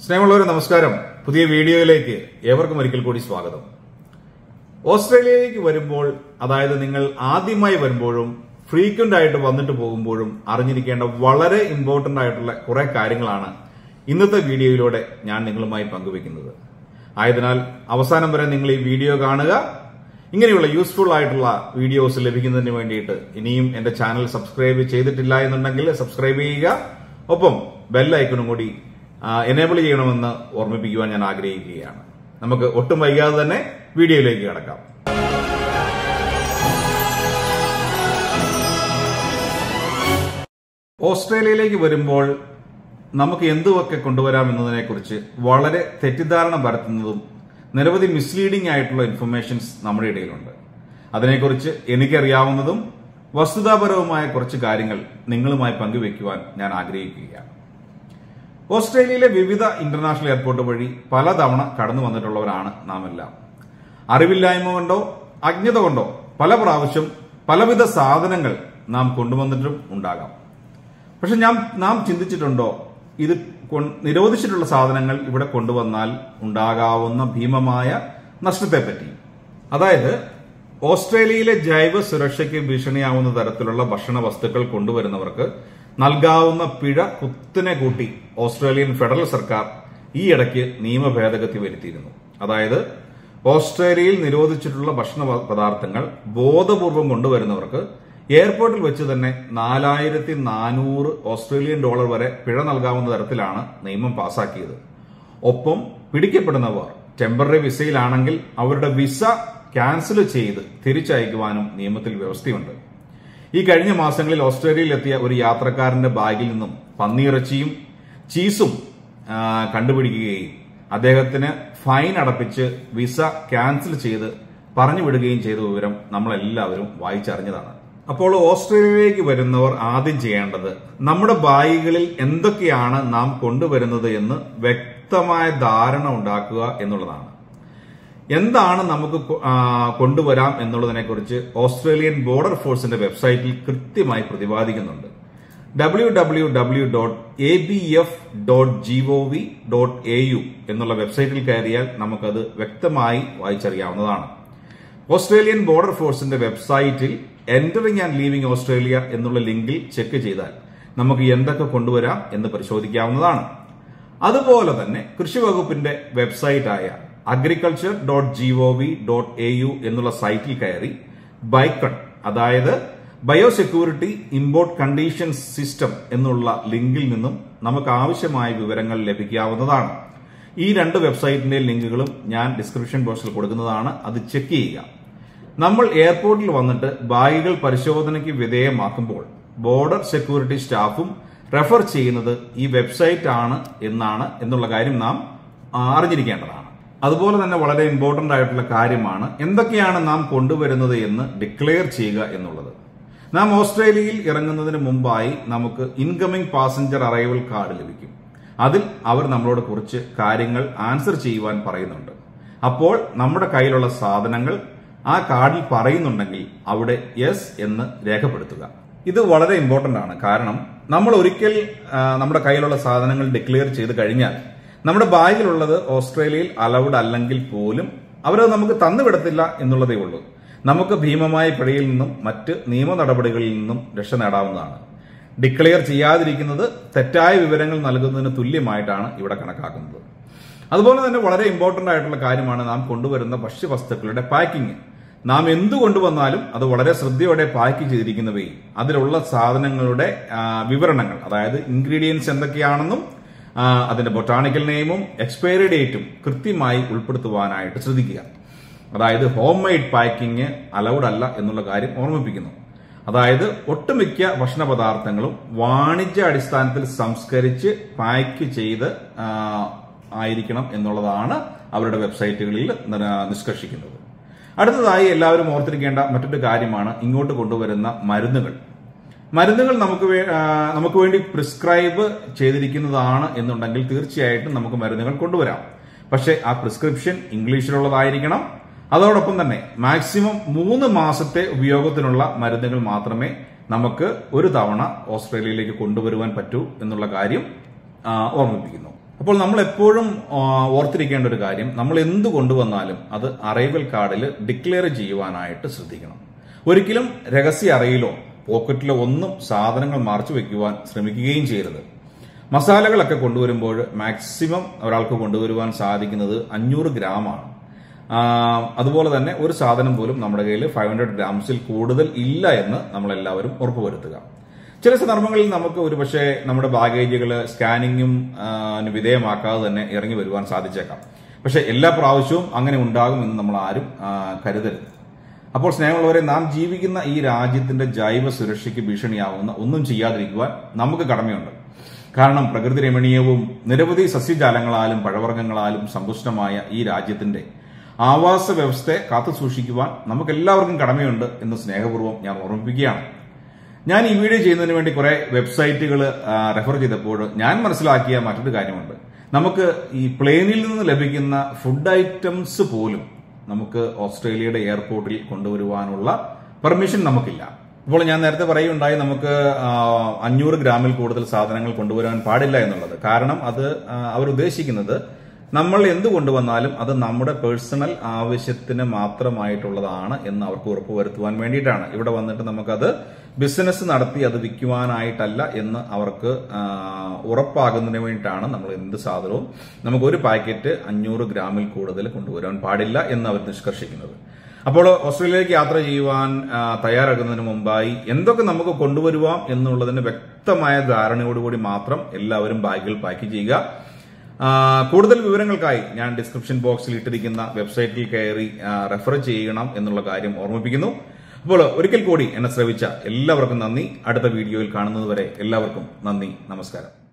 സ്നേഹമുള്ളവരെ നമസ്കാരം പുതിയ വീഡിയോയിലേക്ക് ഏവർക്കും ഒരിക്കൽ കൂടി സ്വാഗതം ഓസ്ട്രേലിയയിലേക്ക് വരുമ്പോൾ അതായത് നിങ്ങൾ ആദ്യമായി വരുമ്പോഴും ഫ്രീക്വന്റ് ആയിട്ട് വന്നിട്ട് പോകുമ്പോഴും അറിഞ്ഞിരിക്കേണ്ട വളരെ ഇമ്പോർട്ടന്റ് ആയിട്ടുള്ള കുറെ കാര്യങ്ങളാണ് ഇന്നത്തെ വീഡിയോയിലൂടെ ഞാൻ നിങ്ങളുമായി പങ്കുവെക്കുന്നത് ആയതിനാൽ അവസാനം വരെ നിങ്ങൾ ഈ വീഡിയോ കാണുക ഇങ്ങനെയുള്ള യൂസ്ഫുൾ ആയിട്ടുള്ള വീഡിയോസ് ലഭിക്കുന്നതിന് വേണ്ടിയിട്ട് ഇനിയും എന്റെ ചാനൽ സബ്സ്ക്രൈബ് ചെയ്തിട്ടില്ല എന്നുണ്ടെങ്കിൽ സബ്സ്ക്രൈബ് ചെയ്യുക ഒപ്പം ബെല്ലൈക്കണും കൂടി എനേബിൾ ചെയ്യണമെന്ന് ഓർമ്മിപ്പിക്കുവാൻ ഞാൻ ആഗ്രഹിക്കുകയാണ് നമുക്ക് ഒട്ടും വൈകാതെ തന്നെ വീഡിയോയിലേക്ക് കടക്കാം ഓസ്ട്രേലിയയിലേക്ക് വരുമ്പോൾ നമുക്ക് എന്തുമൊക്കെ കൊണ്ടുവരാം എന്നതിനെക്കുറിച്ച് വളരെ തെറ്റിദ്ധാരണ പരത്തുന്നതും നിരവധി മിസ്ലീഡിംഗ് ആയിട്ടുള്ള ഇൻഫർമേഷൻസ് നമ്മുടെ ഇടയിലുണ്ട് അതിനെക്കുറിച്ച് എനിക്കറിയാവുന്നതും വസ്തുതാപരവുമായ കുറച്ച് കാര്യങ്ങൾ നിങ്ങളുമായി പങ്കുവെക്കുവാൻ ഞാൻ ആഗ്രഹിക്കുകയാണ് ഓസ്ട്രേലിയയിലെ വിവിധ ഇന്റർനാഷണൽ എയർപോർട്ട് വഴി പലതവണ കടന്നു വന്നിട്ടുള്ളവരാണ് നാം എല്ലാം അറിവില്ലായ്മ കൊണ്ടോ അജ്ഞത കൊണ്ടോ പല പ്രാവശ്യം പലവിധ സാധനങ്ങൾ നാം കൊണ്ടുവന്നിട്ടും ഉണ്ടാകാം പക്ഷെ ഞാൻ നാം ചിന്തിച്ചിട്ടുണ്ടോ ഇത് കൊ- നിരോധിച്ചിട്ടുള്ള സാധനങ്ങൾ ഇവിടെ കൊണ്ടുവന്നാൽ ഉണ്ടാകാവുന്ന ഭീമമായ നഷ്ടത്തെപ്പറ്റി അതായത് ഓസ്ട്രേലിയയിലെ ജൈവ സുരക്ഷയ്ക്ക് ഭീഷണിയാവുന്ന തരത്തിലുള്ള ഭക്ഷണ വസ്തുക്കൾ കൊണ്ടുവരുന്നവർക്ക് നൽകാവുന്ന പിഴ കുത്തിനെ കൂട്ടി ഓസ്ട്രേലിയൻ ഫെഡറൽ സർക്കാർ ഈ ഇടയ്ക്ക് നിയമ ഭേദഗതി വരുത്തിയിരുന്നു അതായത് ഓസ്ട്രേലിയയിൽ നിരോധിച്ചിട്ടുള്ള ഭക്ഷണ പ- പദാർത്ഥങ്ങൾ ബോധപൂർവം കൊണ്ടുവരുന്നവർക്ക് എയർപോർട്ടിൽ വെച്ച് തന്നെ നാലായിരത്തി നാനൂറ് ഓസ്ട്രേലിയൻ ഡോളർ വരെ പിഴ നൽകാവുന്ന തരത്തിലാണ് നിയമം പാസാക്കിയത് ഒപ്പം പിടിക്കപ്പെടുന്നവർ ടെമ്പററി വിസയിലാണെങ്കിൽ അവരുടെ വിസ ക്യാൻസൽ ചെയ്ത് തിരിച്ചയക്കുവാനും നിയമത്തിൽ വ്യവസ്ഥയുണ്ട് ഈ കഴിഞ്ഞ മാസങ്ങളിൽ ഓസ്ട്രേലിയയിൽ എത്തിയ ഒരു യാത്രക്കാരന്റെ ബാഗിൽ നിന്നും പന്നിയിറച്ചിയും ചീസും ആ, കണ്ടുപിടിക്കുകയും അദ്ദേഹത്തിന് ഫൈൻ അടപ്പിച്ച് വിസ ക്യാൻസൽ ചെയ്ത് പറഞ്ഞു വിടുകയും ചെയ്ത വിവരം നമ്മളെല്ലാവരും വായിച്ചറിഞ്ഞതാണ് അപ്പോൾ ഓസ്ട്രേലിയയിലേക്ക് വരുന്നവർ ആദ്യം ചെയ്യേണ്ടത് നമ്മുടെ ബാഗുകളിൽ എന്തൊക്കെയാണ് നാം കൊണ്ടുവരുന്നത് എന്ന് വ്യക്തമായ ധാരണ ഉണ്ടാക്കുക എന്നുള്ളതാണ് എന്താണ് നമുക്ക് കൊ- ആ, കൊണ്ടുവരാം എന്നുള്ളതിനെക്കുറിച്ച് ഓസ്ട്രേലിയൻ ബോർഡർ ഫോഴ്സിന്റെ വെബ്സൈറ്റിൽ കൃത്യമായി പ്രതിപാദിക്കുന്നുണ്ട് W W W dot A B F dot G O V dot A U എന്നുള്ള വെബ്സൈറ്റിൽ കയറിയാൽ നമുക്കത് വ്യക്തമായി വായിച്ചറിയാവുന്നതാണ് ഓസ്ട്രേലിയൻ ബോർഡർ ഫോഴ്സിന്റെ വെബ്സൈറ്റിൽ എന്ററിംഗ് ആൻഡ് ലീവിംഗ് ഓസ്ട്രേലിയ എന്നുള്ള ലിങ്കിൽ ചെക്ക് ചെയ്താൽ നമുക്ക് എന്തൊക്കെ കൊണ്ടുവരാം എന്ന് പരിശോധിക്കാവുന്നതാണ് അതുപോലെ തന്നെ കൃഷി വകുപ്പിന്റെ വെബ്സൈറ്റായ agriculture dot G O V dot A U എന്നുള്ള സൈറ്റിൽ കയറി ബൈക്കൺ അതായത് ബയോസെക്യൂരിറ്റി ഇമ്പോർട്ട് കണ്ടീഷൻ സിസ്റ്റം എന്നുള്ള ലിങ്കിൽ നിന്നും നമുക്ക് ആവശ്യമായ വിവരങ്ങൾ ലഭിക്കാവുന്നതാണ് ഈ രണ്ട് വെബ്സൈറ്റിന്റെ ലിങ്കുകളും ഞാൻ ഡിസ്ക്രിപ്ഷൻ ബോക്സിൽ കൊടുക്കുന്നതാണ് അത് ചെക്ക് ചെയ്യുക നമ്മൾ എയർപോർട്ടിൽ വന്നിട്ട് ബാഗുകൾ പരിശോധനയ്ക്ക് വിധേയമാക്കുമ്പോൾ ബോർഡർ സെക്യൂരിറ്റി സ്റ്റാഫും റെഫർ ചെയ്യുന്നത് ഈ വെബ്സൈറ്റ് ആണ് എന്നാണ് എന്നുള്ള കാര്യം നാം ആ, അറിഞ്ഞിരിക്കേണ്ടതാണ് അതുപോലെ തന്നെ വളരെ ഇമ്പോർട്ടന്റ് ആയിട്ടുള്ള കാര്യമാണ് എന്തൊക്കെയാണ് നാം കൊണ്ടുവരുന്നത് എന്ന് ഡിക്ലെയർ ചെയ്യുക എന്നുള്ളത് നാം ഓസ്ട്രേലിയയിൽ ഇറങ്ങുന്നതിന് മുമ്പായി നമുക്ക് ഇൻകമിംഗ് പാസഞ്ചർ അറൈവൽ കാർഡ് ലഭിക്കും അതിൽ അവർ നമ്മളോട് കുറച്ച് കാര്യങ്ങൾ ആൻസർ ചെയ്യുവാൻ പറയുന്നുണ്ട് അപ്പോൾ നമ്മുടെ കയ്യിലുള്ള സാധനങ്ങൾ ആ കാർഡിൽ പറയുന്നുണ്ടെങ്കിൽ അവിടെ യെസ് എന്ന് രേഖപ്പെടുത്തുക ഇത് വളരെ ഇമ്പോർട്ടന്റ് ആണ് കാരണം നമ്മൾ ഒരിക്കൽ ആ, നമ്മുടെ കയ്യിലുള്ള സാധനങ്ങൾ ഡിക്ലെയർ ചെയ്ത് കഴിഞ്ഞാൽ നമ്മുടെ ബാഗിലുള്ളത് ഓസ്ട്രേലിയയിൽ അലൗഡ് അല്ലെങ്കിൽ പോലും അവരത് നമുക്ക് തന്നുവിടത്തില്ല എന്നുള്ളതേ ഉള്ളൂ നമുക്ക് ഭീമമായ പിഴയിൽ നിന്നും മറ്റ് നിയമ നടപടികളിൽ നിന്നും രക്ഷ നേടാവുന്നതാണ് ഡിക്ലെയർ ചെയ്യാതിരിക്കുന്നത് തെറ്റായ വിവരങ്ങൾ നൽകുന്നതിന് തുല്യമായിട്ടാണ് ഇവിടെ കണക്കാക്കുന്നത് അതുപോലെ തന്നെ വളരെ ഇമ്പോർട്ടന്റ് ആയിട്ടുള്ള കാര്യമാണ് നാം കൊണ്ടുവരുന്ന ഭക്ഷ്യവസ്തുക്കളുടെ പാക്കിംഗ് നാം എന്തു കൊണ്ടുവന്നാലും അത് വളരെ ശ്രദ്ധയോടെ പാക്ക് ചെയ്തിരിക്കുന്നവയും അതിലുള്ള സാധനങ്ങളുടെ ആ, വിവരണങ്ങൾ അതായത് ഇൻഗ്രീഡിയൻസ് എന്തൊക്കെയാണെന്നും ആ, അതിന്റെ ബൊട്ടാണിക്കൽ നെയിമും എക്സ്പയറി ഡേറ്റും കൃത്യമായി ഉൾപ്പെടുത്തുവാനായിട്ട് ശ്രദ്ധിക്കുക അതായത് ഹോം മെയ്ഡ് പാക്കിംഗ് അലൗഡ് അല്ല എന്നുള്ള കാര്യം ഓർമ്മിപ്പിക്കുന്നു അതായത് ഒട്ടുമിക്ക ഭക്ഷണ പദാർത്ഥങ്ങളും വാണിജ്യ അടിസ്ഥാനത്തിൽ സംസ്കരിച്ച് പാക്ക് ചെയ്ത് ആ, ആയിരിക്കണം എന്നുള്ളതാണ് അവരുടെ വെബ്സൈറ്റുകളിൽ നിര- നിഷ്കർഷിക്കുന്നത് അടുത്തതായി എല്ലാവരും ഓർത്തിരിക്കേണ്ട മറ്റൊരു കാര്യമാണ് ഇങ്ങോട്ട് കൊണ്ടുവരുന്ന മരുന്നുകൾ മരുന്നുകൾ നമുക്ക് വേ- ആ, നമുക്ക് വേണ്ടി പ്രിസ്ക്രൈബ് ചെയ്തിരിക്കുന്നതാണ് എന്നുണ്ടെങ്കിൽ തീർച്ചയായിട്ടും നമുക്ക് മരുന്നുകൾ കൊണ്ടുവരാം പക്ഷേ ആ പ്രിസ്ക്രിപ്ഷൻ ഇംഗ്ലീഷിലുള്ളതായിരിക്കണം അതോടൊപ്പം തന്നെ മാക്സിമം മൂന്ന് മാസത്തെ ഉപയോഗത്തിനുള്ള മരുന്നുകൾ മാത്രമേ നമുക്ക് ഒരു തവണ ഓസ്ട്രേലിയയിലേക്ക് കൊണ്ടുവരുവാൻ പറ്റൂ എന്നുള്ള കാര്യം ആ, ഓർമ്മിപ്പിക്കുന്നു അപ്പോൾ നമ്മൾ എപ്പോഴും ആ, ഓർത്തിരിക്കേണ്ട ഒരു കാര്യം നമ്മൾ എന്ത് കൊണ്ടുവന്നാലും അത് അറൈവൽ കാർഡിൽ ഡിക്ലെയർ ചെയ്യുവാനായിട്ട് ശ്രദ്ധിക്കണം ഒരിക്കലും രഹസ്യ അറയിലോ പോക്കറ്റിലോ ഒന്നും സാധനങ്ങൾ മറച്ചു വെക്കുവാൻ ശ്രമിക്കുകയും ചെയ്യരുത് മസാലകളൊക്കെ കൊണ്ടുവരുമ്പോൾ മാക്സിമം ഒരാൾക്ക് കൊണ്ടുവരുവാൻ സാധിക്കുന്നത് അഞ്ഞൂറ് ഗ്രാമാണ് ആ, അതുപോലെ തന്നെ ഒരു സാധനം പോലും നമ്മുടെ കയ്യിൽ ഫൈവ് ഹൺഡ്രഡ് ഗ്രാംസിൽ കൂടുതൽ ഇല്ല എന്ന് നമ്മളെല്ലാവരും ഉറപ്പുവരുത്തുക ചില സന്ദർഭങ്ങളിൽ നമുക്ക് ഒരുപക്ഷെ നമ്മുടെ ബാഗേജുകൾ സ്കാനിങ്ങും ആ, ന് വിധേയമാക്കാതെ തന്നെ ഇറങ്ങി വരുവാൻ സാധിച്ചേക്കാം പക്ഷെ എല്ലാ പ്രാവശ്യവും അങ്ങനെ ഉണ്ടാകുമെന്ന് നമ്മൾ ആരും ആ, കരുതരുത് അപ്പോൾ സ്നേഹമുള്ളവരെ നാം ജീവിക്കുന്ന ഈ രാജ്യത്തിന്റെ ജൈവ സുരക്ഷയ്ക്ക് ഭീഷണിയാവുന്ന ഒന്നും ചെയ്യാതിരിക്കുവാൻ നമുക്ക് കടമയുണ്ട് കാരണം പ്രകൃതി രമണീയവും നിരവധി സസ്യജാലങ്ങളാലും പഴവർഗ്ഗങ്ങളാലും സമ്പുഷ്ടമായ ഈ രാജ്യത്തിന്റെ ആവാസ വ്യവസ്ഥയെ കാത്തു സൂക്ഷിക്കുവാൻ നമുക്ക് എല്ലാവർക്കും കടമയുണ്ട് എന്ന് സ്നേഹപൂർവ്വം ഞാൻ ഓർമ്മിപ്പിക്കുകയാണ് ഞാൻ ഈ വീഡിയോ ചെയ്യുന്നതിന് വേണ്ടി കുറെ വെബ്സൈറ്റുകൾ റെഫർ ചെയ്തപ്പോൾ ഞാൻ മനസ്സിലാക്കിയ മറ്റൊരു കാര്യമുണ്ട് നമുക്ക് ഈ പ്ലെയിനിൽ നിന്ന് ലഭിക്കുന്ന ഫുഡ് ഐറ്റംസ് പോലും നമുക്ക് ഓസ്ട്രേലിയയുടെ എയർപോർട്ടിൽ കൊണ്ടുവരുവാനുള്ള പെർമിഷൻ നമുക്കില്ല ഇപ്പോൾ ഞാൻ നേരത്തെ പറയുണ്ടായി നമുക്ക് ആ, അഞ്ഞൂറ് ഗ്രാമിൽ കൂടുതൽ സാധനങ്ങൾ കൊണ്ടുവരാൻ പാടില്ല എന്നുള്ളത് കാരണം അത് ആ, അവർ ഉദ്ദേശിക്കുന്നത് നമ്മൾ എന്ത് കൊണ്ടുവന്നാലും അത് നമ്മുടെ പേഴ്സണൽ ആവശ്യത്തിന് മാത്രമായിട്ടുള്ളതാണ് എന്ന് അവർക്ക് ഉറപ്പുവരുത്തുവാൻ വേണ്ടിയിട്ടാണ് ഇവിടെ വന്നിട്ട് നമുക്കത് ബിസിനസ് നടത്തി അത് വിൽക്കുവാനായിട്ടല്ല എന്ന് അവർക്ക് ആ, ഉറപ്പാകുന്നതിന് വേണ്ടിയിട്ടാണ് നമ്മൾ എന്ത് സാധനവും നമുക്ക് ഒരു പാക്കറ്റ് അഞ്ഞൂറ് ഗ്രാമിൽ കൂടുതൽ കൊണ്ടുവരാൻ പാടില്ല എന്ന് അവർ നിഷ്കർഷിക്കുന്നത് അപ്പോൾ ഓസ്ട്രേലിയയിലേക്ക് യാത്ര ചെയ്യുവാൻ ആ, തയ്യാറാകുന്നതിന് മുമ്പായി എന്തൊക്കെ നമുക്ക് കൊണ്ടുവരുവാം എന്നുള്ളതിന് വ്യക്തമായ ധാരണയോടുകൂടി മാത്രം എല്ലാവരും ബാഗുകൾ പാക്ക് ചെയ്യുക ആ, കൂടുതൽ വിവരങ്ങൾക്കായി ഞാൻ ഡിസ്ക്രിപ്ഷൻ ബോക്സിൽ ഇട്ടിരിക്കുന്ന വെബ്സൈറ്റിൽ കയറി ആ, റെഫർ ചെയ്യണം എന്നുള്ള കാര്യം ഓർമ്മിപ്പിക്കുന്നു അപ്പോൾ ഒരിക്കൽ കൂടി എന്നെ ശ്രവിച്ച എല്ലാവർക്കും നന്ദി അടുത്ത വീഡിയോയിൽ കാണുന്നതുവരെ എല്ലാവർക്കും നന്ദി നമസ്കാരം